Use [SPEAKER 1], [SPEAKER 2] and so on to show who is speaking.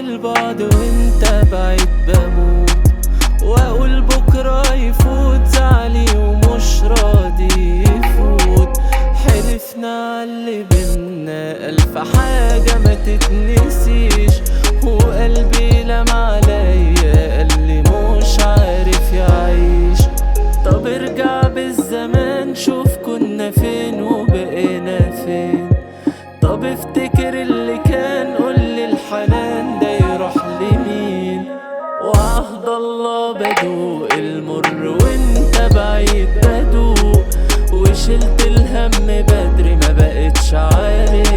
[SPEAKER 1] البعد وانت بعيد بموت واقول بكرة يفوت زعلي ومش راضي يفوت حلفنا عاللي بينا ألف حاجة ما تتنسيش وقلبي لم عليا قالي مش عارف يعيش طب ارجع بالزمان شوف كنا فين وبقينا فين طب افتكر اللي كان قولي الحنان ده يروح لمين وعهد الله بدوق المر وانت بعيد بدوق وشلت الهم بدري ما بقتش عارف